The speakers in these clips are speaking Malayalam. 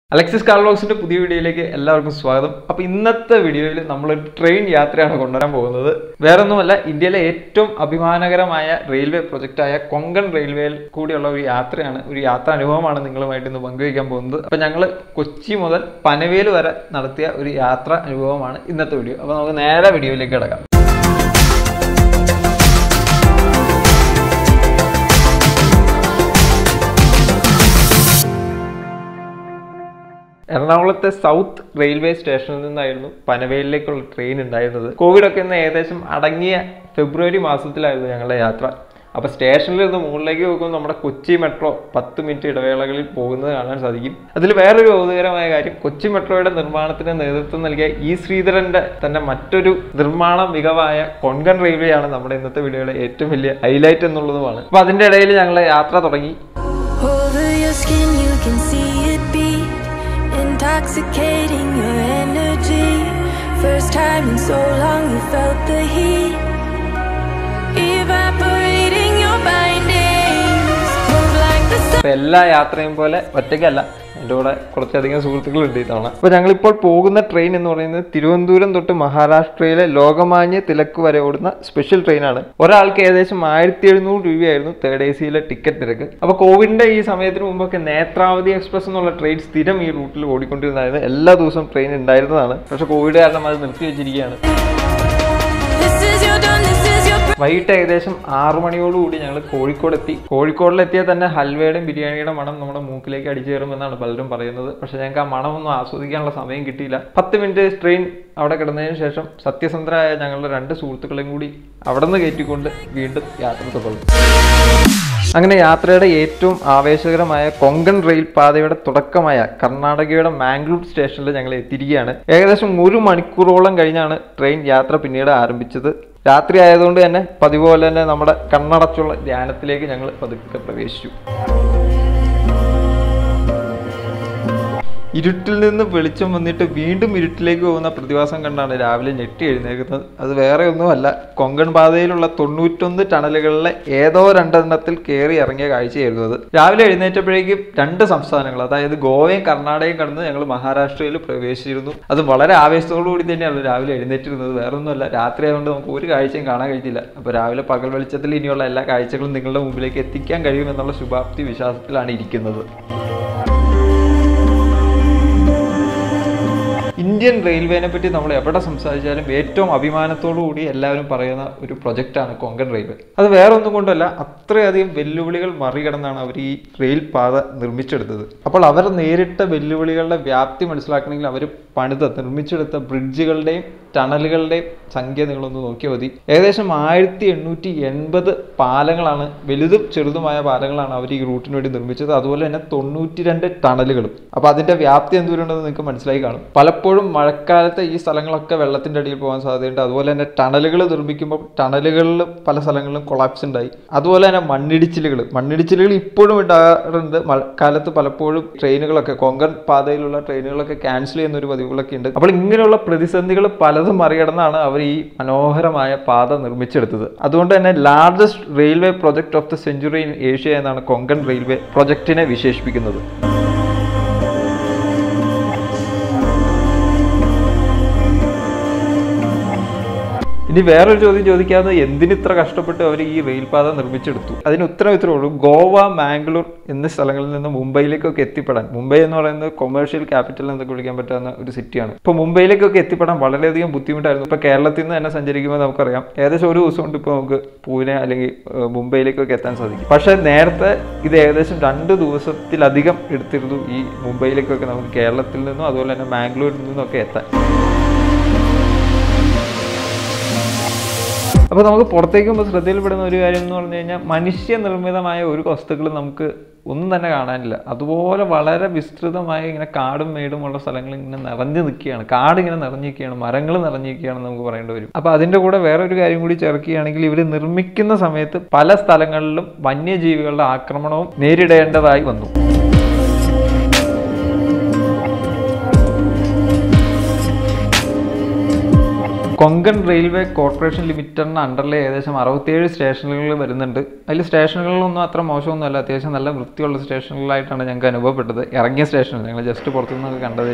അലക്സിസ് കാർലോസിന്റെ പുതിയ വീഡിയോയിലേക്ക് എല്ലാവർക്കും സ്വാഗതം അപ്പൊ ഇന്നത്തെ വീഡിയോയിൽ നമ്മൾ ട്രെയിൻ യാത്രയാണ് കൊണ്ടുവരാൻ പോകുന്നത് വേറൊന്നുമല്ല ഇന്ത്യയിലെ ഏറ്റവും അഭിമാനകരമായ റെയിൽവേ പ്രൊജക്റ്റായ കൊങ്കൺ റെയിൽവേയിൽ കൂടിയുള്ള ഒരു യാത്രയാണ് ഒരു യാത്രാ അനുഭവമാണ് നിങ്ങളുമായിട്ട് ഇന്ന് പങ്കുവയ്ക്കാൻ പോകുന്നത് അപ്പൊ ഞങ്ങൾ കൊച്ചി മുതൽ പനവേൽ വരെ നടത്തിയ ഒരു യാത്രാ അനുഭവമാണ് ഇന്നത്തെ വീഡിയോ അപ്പൊ നമുക്ക് നേരെ വീഡിയോയിലേക്ക് കിടക്കാം എറണാകുളത്തെ സൗത്ത് റെയിൽവേ സ്റ്റേഷനിൽ നിന്നായിരുന്നു പനവേലിലേക്കുള്ള ട്രെയിൻ ഉണ്ടായിരുന്നത് കോവിഡ് ഒക്കെ ഇന്ന് ഏകദേശം അടങ്ങിയ ഫെബ്രുവരി മാസത്തിലായിരുന്നു ഞങ്ങളുടെ യാത്ര അപ്പോൾ സ്റ്റേഷനിൽ നിന്ന് മുകളിലേക്ക് പോകുമ്പോൾ നമ്മുടെ കൊച്ചി മെട്രോ പത്ത് മിനിറ്റ് ഇടവേളകളിൽ പോകുന്നത് കാണാൻ സാധിക്കും അതിൽ വേറൊരു കൗതുകരമായ കാര്യം കൊച്ചി മെട്രോയുടെ നിർമ്മാണത്തിന് നേതൃത്വം നൽകിയ ഇ ശ്രീധരന്റെ തന്നെ മറ്റൊരു നിർമ്മാണ മികവായ കൊങ്കൺ റെയിൽവേ ആണ് നമ്മുടെ ഇന്നത്തെ വീഡിയോയുടെ ഏറ്റവും വലിയ ഹൈലൈറ്റ് എന്നുള്ളതുമാണ് അപ്പോൾ അതിന്റെ ഇടയിൽ ഞങ്ങൾ യാത്ര തുടങ്ങി Over your skin, you can see it beat, intoxicating your energy. First time in so long, you felt the heat, evaporating your bindings. Move like the sun. അപ്പൊ എല്ലാ യാത്രയും പോലെ ഒറ്റയ്ക്കല്ല എൻ്റെ കൂടെ കുറച്ചധികം സുഹൃത്തുക്കളുണ്ട് ഇത്തവണ അപ്പോൾ ഞങ്ങളിപ്പോൾ പോകുന്ന ട്രെയിൻ എന്ന് പറയുന്നത് തിരുവനന്തപുരം തൊട്ട് മഹാരാഷ്ട്രയിലെ ലോകമാന്യ തിലക്ക് വരെ ഓടുന്ന സ്പെഷ്യൽ ട്രെയിനാണ് ഒരാൾക്ക് ഏകദേശം ആയിരത്തി എഴുന്നൂറ് രൂപയായിരുന്നു തേർഡ് എ സിയിലെ ടിക്കറ്റ് നിരക്ക് അപ്പോൾ കോവിഡിന്റെ ഈ സമയത്തിന് മുമ്പൊക്കെ നേത്രാവതി എക്സ്പ്രസ് എന്നുള്ള ട്രെയിൻ സ്ഥിരം ഈ റൂട്ടിൽ ഓടിക്കൊണ്ടിരുന്നതായിരുന്നു എല്ലാ ദിവസവും ട്രെയിൻ ഉണ്ടായിരുന്നതാണ് പക്ഷേ കോവിഡ് കാരണം അത് നിർത്തി വെച്ചിരിക്കുകയാണ് This is your dawn, this is your വൈകിട്ട് ഏകദേശം ആറു മണിയോടുകൂടി ഞങ്ങൾ കോഴിക്കോട് എത്തി കോഴിക്കോടിലെത്തിയാൽ തന്നെ ഹൽവയുടെയും ബിരിയാണിയുടെ മണം നമ്മുടെ മൂക്കിലേക്ക് അടിച്ചു കയറുമെന്നാണ് പലരും പറയുന്നത് പക്ഷെ ഞങ്ങൾക്ക് ആ മണമൊന്നും ആസ്വദിക്കാനുള്ള സമയം കിട്ടിയില്ല പത്ത് മിനിറ്റ് ട്രെയിൻ അവിടെ കിടന്നതിന് ശേഷം സത്യസന്ധരായ ഞങ്ങളുടെ രണ്ട് സുഹൃത്തുക്കളെയും കൂടി അവിടെ നിന്ന് കയറ്റിക്കൊണ്ട് വീണ്ടും യാത്ര തുടർന്നു അങ്ങനെ യാത്രയുടെ ഏറ്റവും ആവേശകരമായ കൊങ്കൺ റെയിൽ പാതയുടെ തുടക്കമായ കർണാടകയുടെ മാംഗ്ലൂർ സ്റ്റേഷനിൽ ഞങ്ങൾ എത്തിയിരിക്കുകയാണ് ഏകദേശം ഒരു മണിക്കൂറോളം കഴിഞ്ഞാണ് ട്രെയിൻ യാത്ര പിന്നീട് ആരംഭിച്ചത് രാത്രി ആയതുകൊണ്ട് തന്നെ പതിവ് പോലെ തന്നെ നമ്മുടെ കണ്ണടച്ചുള്ള ധ്യാനത്തിലേക്ക് ഞങ്ങൾ പതുക്കെ പ്രവേശിച്ചു ഇരുട്ടിൽ നിന്ന് വെളിച്ചം വന്നിട്ട് വീണ്ടും ഇരുട്ടിലേക്ക് പോകുന്ന പ്രതിഭാസം കണ്ടാണ് രാവിലെ ഞെട്ടി എഴുന്നേൽക്കുന്നത് അത് വേറെ ഒന്നുമല്ല കൊങ്കൺ പാതയിലുള്ള തൊണ്ണൂറ്റൊന്ന് ടണലുകളിലെ ഏതോ രണ്ടെണ്ണത്തിൽ കയറി ഇറങ്ങിയ കാഴ്ചയായിരുന്നു അത് രാവിലെ എഴുന്നേറ്റപ്പോഴേക്കും രണ്ട് സംസ്ഥാനങ്ങൾ അതായത് ഗോവയും കർണാടകയും കടന്ന് ഞങ്ങൾ മഹാരാഷ്ട്രയിൽ പ്രവേശിച്ചിരുന്നു അത് വളരെ ആവേശത്തോടു കൂടി തന്നെയാണ് രാവിലെ എഴുന്നേറ്റിരുന്നത് വേറെ ഒന്നുമല്ല രാത്രി ആയതുകൊണ്ട് നമുക്ക് ഒരു കാഴ്ചയും കാണാൻ കഴിഞ്ഞില്ല അപ്പോൾ രാവിലെ പകൽ വെളിച്ചത്തിൽ ഇനിയുള്ള എല്ലാ കാഴ്ചകളും നിങ്ങളുടെ മുമ്പിലേക്ക് എത്തിക്കാൻ കഴിയുമെന്നുള്ള ശുഭാപ്തി വിശ്വാസത്തിലാണ് ഇരിക്കുന്നത് ഇന്ത്യൻ റെയിൽവേനെ പറ്റി നമ്മൾ എവിടെ സംസാരിച്ചാലും ഏറ്റവും അഭിമാനത്തോടു കൂടി എല്ലാവരും പറയുന്ന ഒരു പ്രൊജക്റ്റാണ് കൊങ്കൺ റെയിൽവേ അത് വേറെ ഒന്നും കൊണ്ടല്ല അത്രയധികം വെല്ലുവിളികൾ മറികടന്നാണ് അവർ ഈ റെയിൽ പാത നിർമ്മിച്ചെടുത്തത് അപ്പോൾ അവർ നേരിട്ട വെല്ലുവിളികളുടെ വ്യാപ്തി മനസ്സിലാക്കണമെങ്കിൽ അവർ പണിത നിർമ്മിച്ചെടുത്ത ബ്രിഡ്ജുകളുടെയും ടണലുകളുടെയും സംഖ്യ നിങ്ങളൊന്ന് നോക്കിയാൽ മതി ഏകദേശം ആയിരത്തി എണ്ണൂറ്റി എൺപത് പാലങ്ങളാണ് വലുതും ചെറുതുമായ പാലങ്ങളാണ് അവർ ഈ റൂട്ടിന് വേണ്ടി നിർമ്മിച്ചത് അതുപോലെ തന്നെ തൊണ്ണൂറ്റി രണ്ട് ടണലുകളും അപ്പോൾ അതിന്റെ വ്യാപ്തി എന്തോരുണ്ടെന്ന് നിങ്ങൾക്ക് മനസ്സിലായി കാണും പലപ്പോഴും മഴക്കാലത്ത് ഈ സ്ഥലങ്ങളൊക്കെ വെള്ളത്തിന്റെ അടിയിൽ പോകാൻ സാധ്യതയുണ്ട് അതുപോലെ തന്നെ ടണലുകൾ നിർമ്മിക്കുമ്പോൾ ടണലുകളിൽ പല സ്ഥലങ്ങളിലും കൊളാപ്സ് ഉണ്ടായി അതുപോലെ തന്നെ മണ്ണിടിച്ചിലുകൾ മണ്ണിടിച്ചിലുകൾ ഇപ്പോഴും ഉണ്ടാകാറുണ്ട് മഴക്കാലത്ത് പലപ്പോഴും ട്രെയിനുകളൊക്കെ കൊങ്കൺ പാതയിലുള്ള ട്രെയിനുകളൊക്കെ ക്യാൻസൽ ചെയ്യുന്ന ഒരു പതിവുകളൊക്കെ ഉണ്ട് അപ്പോൾ ഇങ്ങനെയുള്ള പ്രതിസന്ധികൾ പലതും മറികടന്നാണ് അവർ ഈ മനോഹരമായ പാത നിർമ്മിച്ചെടുത്തത് അതുകൊണ്ട് തന്നെ largest railway project of the century in Asia എന്നാണ് കൊങ്കൺ റെയിൽവേ പ്രൊജക്ടിനെ വിശേഷിപ്പിക്കുന്നത് ഇനി വേറൊരു ചോദ്യം ചോദിക്കാതെ എന്തിന് ഇത്ര കഷ്ടപ്പെട്ട് അവർ ഈ റെയിൽപാത നിർമ്മിച്ചെടുത്തു അതിന് ഉത്തരം ഇത്രേ ഉള്ളൂ ഗോവ മാംഗ്ലൂർ എന്നീ സ്ഥലങ്ങളിൽ നിന്ന് മുംബൈയിലേക്കൊക്കെ എത്തിപ്പെടാൻ മുംബൈ എന്ന് പറയുന്നത് കൊമേഴ്ഷ്യൽ ക്യാപിറ്റൽ എന്നൊക്കെ വിളിക്കാൻ പറ്റാവുന്ന ഒരു സിറ്റിയാണ് ഇപ്പോൾ മുംബൈയിലേക്കൊക്കെ എത്തിപ്പെടാൻ വളരെയധികം ബുദ്ധിമുട്ടായിരുന്നു ഇപ്പോൾ കേരളത്തിൽ നിന്ന് തന്നെ സഞ്ചരിക്കുമ്പോൾ നമുക്കറിയാം ഏകദേശം ഒരു ദിവസം കൊണ്ട് ഇപ്പോൾ നമുക്ക് പൂനെ അല്ലെങ്കിൽ ഏഹ്, മുംബൈയിലേക്കൊക്കെ എത്താൻ സാധിക്കും പക്ഷേ നേരത്തെ ഇത് ഏകദേശം രണ്ട് ദിവസത്തിലധികം എടുത്തിരുന്നു ഈ മുംബൈയിലേക്കൊക്കെ നമുക്ക് കേരളത്തിൽ നിന്നും അതുപോലെ തന്നെ മാംഗ്ലൂരിൽ നിന്നും ഒക്കെ എത്താൻ അപ്പോൾ നമുക്ക് പുറത്തേക്ക് പോകുമ്പോൾ ശ്രദ്ധയിൽപ്പെടുന്ന ഒരു കാര്യം എന്ന് പറഞ്ഞു കഴിഞ്ഞാൽ മനുഷ്യനിർമ്മിതമായ ഒരു വസ്തുക്കളും നമുക്ക് ഒന്നും തന്നെ കാണാനില്ല അതുപോലെ വളരെ വിസ്തൃതമായ ഇങ്ങനെ കാടും മേടും ഉള്ള സ്ഥലങ്ങൾ ഇങ്ങനെ നിറഞ്ഞു നിൽക്കുകയാണ് കാട് ഇങ്ങനെ നിറഞ്ഞിരിക്കുകയാണ് മരങ്ങൾ നിറഞ്ഞിരിക്കുകയാണെന്ന് നമുക്ക് പറയേണ്ടി വരും അപ്പോൾ അതിൻ്റെ കൂടെ വേറെ ഒരു കാര്യം കൂടി ചേർക്കുകയാണെങ്കിൽ ഇവർ നിർമ്മിക്കുന്ന സമയത്ത് പല സ്ഥലങ്ങളിലും വന്യജീവികളുടെ ആക്രമണവും നേരിടേണ്ടതായി വന്നു കൊങ്കൺ റെയിൽവേ കോർപ്പറേഷൻ ലിമിറ്റഡിന് അണ്ടറിൽ ഏകദേശം അറുപത്തിയേഴ് സ്റ്റേഷനുകൾ വരുന്നുണ്ട് അതിൽ സ്റ്റേഷനുകളിലൊന്നും അത്ര മോശമൊന്നുമല്ല അത്യാവശ്യം നല്ല വൃത്തിയുള്ള സ്റ്റേഷനുകളായിട്ടാണ് ഞങ്ങൾക്ക് അനുഭവപ്പെട്ടത് ഇറങ്ങിയ സ്റ്റേഷനിൽ ഞങ്ങൾ ജസ്റ്റ് പുറത്തുനിന്നൊക്കെ കണ്ടതിൽ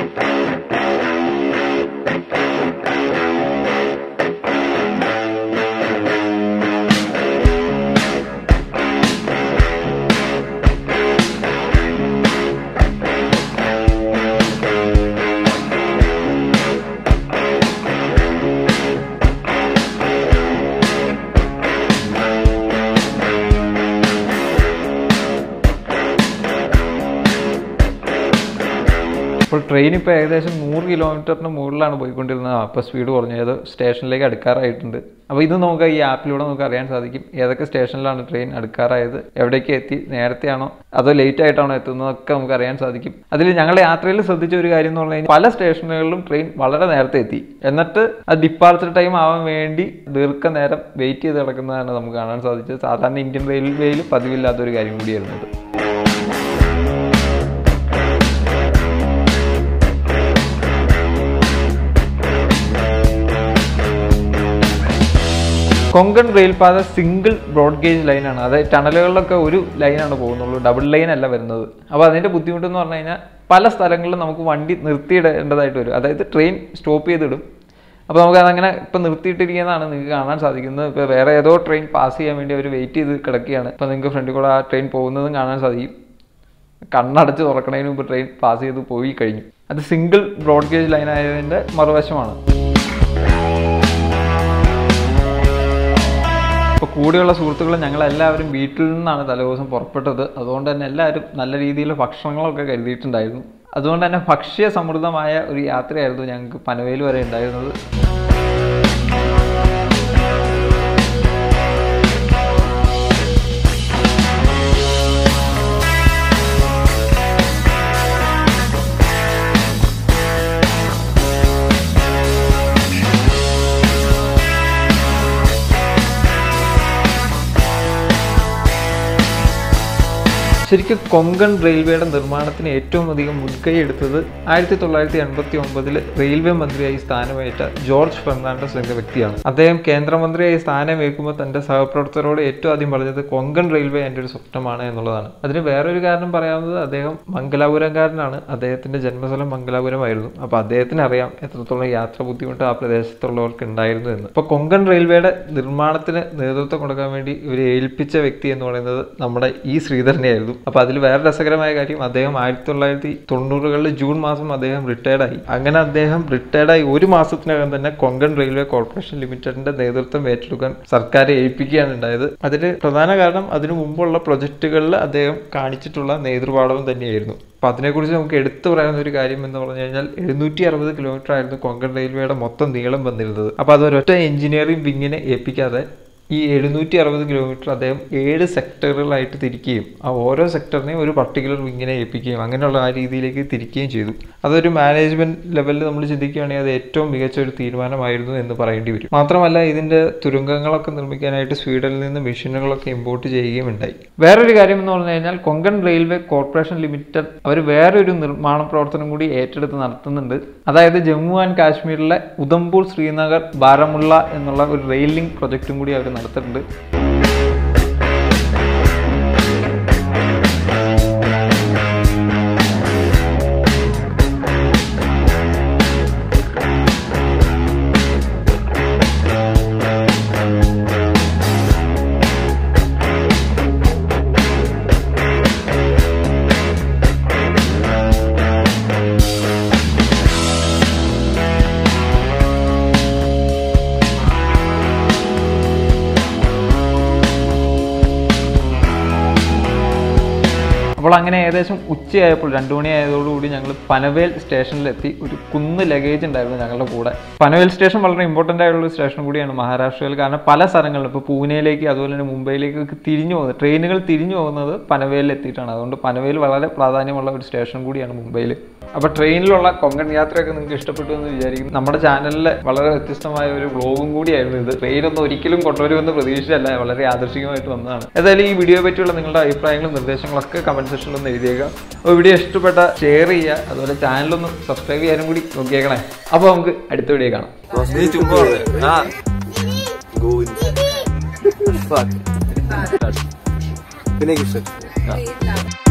ഇപ്പോൾ ട്രെയിൻ ഇപ്പോൾ ഏകദേശം നൂറ് കിലോമീറ്ററിന് മുകളിലാണ് പോയിക്കൊണ്ടിരുന്നത് അപ്പോൾ സ്പീഡ് കുറഞ്ഞത് സ്റ്റേഷനിലേക്ക് അടുക്കാറായിട്ടുണ്ട് അപ്പോൾ ഇത് നമുക്ക് ഈ ആപ്പിലൂടെ നമുക്ക് അറിയാൻ സാധിക്കും ഏതൊക്കെ സ്റ്റേഷനിലാണ് ട്രെയിൻ അടുക്കാറായത് എവിടേക്ക് എത്തി നേരത്തെയാണോ അതോ ലേറ്റ് ആയിട്ടാണോ എത്തുന്നതൊക്കെ നമുക്ക് അറിയാൻ സാധിക്കും അതിൽ ഞങ്ങളുടെ യാത്രയിൽ ശ്രദ്ധിച്ച ഒരു കാര്യം എന്ന് പറഞ്ഞു കഴിഞ്ഞാൽ പല സ്റ്റേഷനുകളിലും ട്രെയിൻ വളരെ നേരത്തെ എത്തി എന്നിട്ട് അത് ഡിപ്പാർച്ചർ ടൈം ആവാൻ വേണ്ടി ദീർഘനേരം വെയിറ്റ് ചെയ്ത് കിടക്കുന്നതാണ് നമുക്ക് കാണാൻ സാധിച്ചത് സാധാരണ ഇന്ത്യൻ റെയിൽവേയിൽ പതിവില്ലാത്തൊരു കാര്യം കൂടിയായിരുന്നു ഇത് കൊങ്കൺ റെയിൽപാത സിംഗിൾ ബ്രോഡ് ഗേജ് ലൈനാണ് അതായത് ടണലുകളിലൊക്കെ ഒരു ലൈനാണ് പോകുന്നുള്ളൂ ഡബിൾ ലൈൻ അല്ല വരുന്നത് അപ്പോൾ അതിൻ്റെ ബുദ്ധിമുട്ടെന്ന് പറഞ്ഞു കഴിഞ്ഞാൽ പല സ്ഥലങ്ങളിലും നമുക്ക് വണ്ടി നിർത്തിയിടേണ്ടതായിട്ട് വരും അതായത് ട്രെയിൻ സ്റ്റോപ്പ് ചെയ്തിടും അപ്പോൾ നമുക്ക് അതങ്ങനെ ഇപ്പം നിർത്തിയിട്ടിരിക്കുന്നതാണ് നിങ്ങൾക്ക് കാണാൻ സാധിക്കുന്നത് ഇപ്പോൾ വേറെ ഏതോ ട്രെയിൻ പാസ് ചെയ്യാൻ വേണ്ടി അവർ വെയിറ്റ് ചെയ്ത് കിടക്കുകയാണ് ഇപ്പോൾ നിങ്ങൾക്ക് ഫ്രണ്ടിൽ കൂടെ ആ ട്രെയിൻ പോകുന്നതും കാണാൻ സാധിക്കും കണ്ണടച്ച് തുറക്കണതിന് മുമ്പ് ട്രെയിൻ പാസ് ചെയ്ത് പോയി കഴിഞ്ഞു അത് സിംഗിൾ ബ്രോഡ് ഗേജ് ലൈൻ ആയതിൻ്റെ മറുവശമാണ് ഇപ്പോൾ കൂടെയുള്ള സുഹൃത്തുക്കൾ ഞങ്ങളെല്ലാവരും വീട്ടിൽ നിന്നാണ് തലേദിവസം പുറപ്പെട്ടത് അതുകൊണ്ട് തന്നെ എല്ലാവരും നല്ല രീതിയിൽ ഭക്ഷണങ്ങളൊക്കെ കരുതിയിട്ടുണ്ടായിരുന്നു അതുകൊണ്ട് തന്നെ ഭക്ഷ്യ സമൃദ്ധമായ ഒരു യാത്രയായിരുന്നു ഞങ്ങൾക്ക് പനവേൽ വരെ ഉണ്ടായിരുന്നത് ശരിക്കും കൊങ്കൺ റെയിൽവേയുടെ നിർമ്മാണത്തിന് ഏറ്റവും അധികം മുൻകൈ എടുത്തത് ആയിരത്തി തൊള്ളായിരത്തി എൺപത്തി ഒമ്പതിൽ റെയിൽവേ മന്ത്രിയായി സ്ഥാനമേറ്റ ജോർജ് ഫെർണാണ്ടസ് എന്ന വ്യക്തിയാണ് അദ്ദേഹം കേന്ദ്രമന്ത്രിയായി സ്ഥാനമേൽക്കുമ്പോൾ തന്റെ സഹപ്രവർത്തകരോട് ഏറ്റവും ആദ്യം പറഞ്ഞത് കൊങ്കൺ റെയിൽവേ എൻ്റെ ഒരു സ്വപ്നമാണ് എന്നുള്ളതാണ് അതിന് വേറൊരു കാരണം പറയാവുന്നത് അദ്ദേഹം മംഗലാപുരംകാരനാണ് അദ്ദേഹത്തിന്റെ ജന്മസ്ഥലം മംഗലാപുരമായിരുന്നു അപ്പോൾ അദ്ദേഹത്തിന് അറിയാം എത്രത്തോളം യാത്ര ബുദ്ധിമുട്ട് ആ പ്രദേശത്തുള്ളവർക്ക് ഉണ്ടായിരുന്നു എന്ന് അപ്പോൾ കൊങ്കൺ റെയിൽവേയുടെ നിർമ്മാണത്തിന് നേതൃത്വം കൊടുക്കാൻ വേണ്ടി ഇവരെ ഏൽപ്പിച്ച വ്യക്തി എന്ന് പറയുന്നത് നമ്മുടെ ഈ ശ്രീധരനെയായിരുന്നു അപ്പോൾ അതിൽ വേറെ രസകരമായ കാര്യം അദ്ദേഹം ആയിരത്തി തൊള്ളായിരത്തി തൊണ്ണൂറുകളിൽ ജൂൺ മാസം അദ്ദേഹം റിട്ടയർഡ് ആയി അങ്ങനെ അദ്ദേഹം റിട്ടയർഡ് ആയി ഒരു മാസത്തിനകം തന്നെ കൊങ്കൺ റെയിൽവേ കോർപ്പറേഷൻ ലിമിറ്റഡിന്റെ നേതൃത്വം ഏറ്റെടുക്കാൻ സർക്കാർ ഏൽപ്പിക്കുകയാണ് ഉണ്ടായത് അതിൽ പ്രധാന കാരണം അതിനു മുമ്പുള്ള പ്രൊജക്ടുകളിൽ അദ്ദേഹം കാണിച്ചിട്ടുള്ള നേതൃപാടവം തന്നെയായിരുന്നു അപ്പം അതിനെക്കുറിച്ച് നമുക്ക് എടുത്തു പറയാവുന്ന ഒരു കാര്യം എന്ന് പറഞ്ഞു കഴിഞ്ഞാൽ എഴുന്നൂറ്റി അറുപത് കിലോമീറ്റർ ആയിരുന്നു കൊങ്കൺ റെയിൽവേയുടെ മൊത്തം നീളം വന്നിരുന്നത് അപ്പോൾ അത് ഒരൊറ്റ എഞ്ചിനീയറിംഗ് വിങ്ങിനെ ഏൽപ്പിക്കാതെ ഈ എഴുന്നൂറ്റി അറുപത് കിലോമീറ്റർ അദ്ദേഹം ഏഴ് സെക്ടറുകളായിട്ട് തിരിക്കുകയും ആ ഓരോ സെക്ടറിനെയും ഒരു പർട്ടിക്കുലർ വിങ്ങിനെ ഏൽപ്പിക്കുകയും അങ്ങനെയുള്ള ആ രീതിയിലേക്ക് തിരിക്കുകയും ചെയ്തു അതൊരു മാനേജ്മെന്റ് ലെവലിൽ നമ്മൾ ചിന്തിക്കുകയാണെങ്കിൽ അത് ഏറ്റവും മികച്ച ഒരു തീരുമാനമായിരുന്നു എന്ന് പറയേണ്ടി വരും മാത്രമല്ല ഇതിന്റെ തുരങ്കങ്ങളൊക്കെ നിർമ്മിക്കാനായിട്ട് സ്വീഡനിൽ നിന്ന് മെഷീനുകളൊക്കെ ഇമ്പോർട്ട് ചെയ്യുകയും ഉണ്ടായി വേറൊരു കാര്യം എന്ന് പറഞ്ഞു കഴിഞ്ഞാൽ കൊങ്കൺ റെയിൽവേ കോർപ്പറേഷൻ ലിമിറ്റഡ് അവർ വേറൊരു നിർമ്മാണ പ്രവർത്തനം കൂടി ഏറ്റെടുത്ത് നടത്തുന്നുണ്ട് അതായത് ജമ്മു ആൻഡ് കാശ്മീരിലെ ഉദംപൂർ ശ്രീനഗർ ബാരമുള്ള എന്നുള്ള ഒരു റെയിൽ ലിങ്ക് പ്രൊജക്റ്റും കൂടി അവർ നടത്തുന്നുണ്ട് അപ്പോൾ അങ്ങനെ ഏകദേശം ഉച്ചയായപ്പോൾ രണ്ടു മണിയായതോടുകൂടി ഞങ്ങൾ പനവേൽ സ്റ്റേഷനിലെത്തി ഒരു കുന്ന് ലഗേജ് ഉണ്ടായിരുന്നു ഞങ്ങളുടെ കൂടെ പനവേൽ സ്റ്റേഷൻ വളരെ ഇമ്പോർട്ടൻ്റ് ആയിട്ടുള്ള ഒരു സ്റ്റേഷൻ കൂടിയാണ് മഹാരാഷ്ട്രയിൽ കാരണം പല സ്ഥലങ്ങളിലും ഇപ്പോൾ പൂനെയിലേക്ക് അതുപോലെ തന്നെ മുംബൈയിലേക്കൊക്കെ തിരിഞ്ഞു പോകുന്നത് ട്രെയിനുകൾ തിരിഞ്ഞു പോകുന്നത് പനവേലിൽ എത്തിയിട്ടാണ് അതുകൊണ്ട് പനവേൽ വളരെ പ്രാധാന്യമുള്ള ഒരു സ്റ്റേഷൻ കൂടിയാണ് മുംബൈയിൽ അപ്പോൾ ട്രെയിനിലുള്ള കൊങ്കൺ യാത്രയൊക്കെ നിങ്ങൾക്ക് ഇഷ്ടപ്പെട്ടു എന്ന് വിചാരിക്കും നമ്മുടെ ചാനലിൽ വളരെ വ്യത്യസ്തമായ ഒരു വ്ളോഗും കൂടിയായിരുന്നു ഇത് ട്രെയിനൊന്നും ഒരിക്കലും കൊണ്ടുവരുമെന്ന് പ്രതീക്ഷയല്ല വളരെ യാദൃശികമായിട്ട് വന്നതാണ് ഏതായാലും ഈ വീഡിയോയെ പറ്റിയുള്ള നിങ്ങളുടെ അഭിപ്രായങ്ങളും നിർദ്ദേശങ്ങളൊക്കെ കമന്റ് സെക്ഷനിലൊന്ന് എഴുതിയേക്കുക അപ്പോൾ വീഡിയോ ഇഷ്ടപ്പെട്ട ഷെയർ ചെയ്യുക അതുപോലെ ചാനലൊന്ന് സബ്സ്ക്രൈബ് ചെയ്യാനും കൂടി നോക്കിയേക്കണേ അപ്പോൾ നമുക്ക് അടുത്ത വീഡിയോ കാണാം നീ ചുമ്മാ പറഞ്ഞെ. ആ ഗോവിന്ദ് Fuck. പിന്നെ ഇഷ്ടം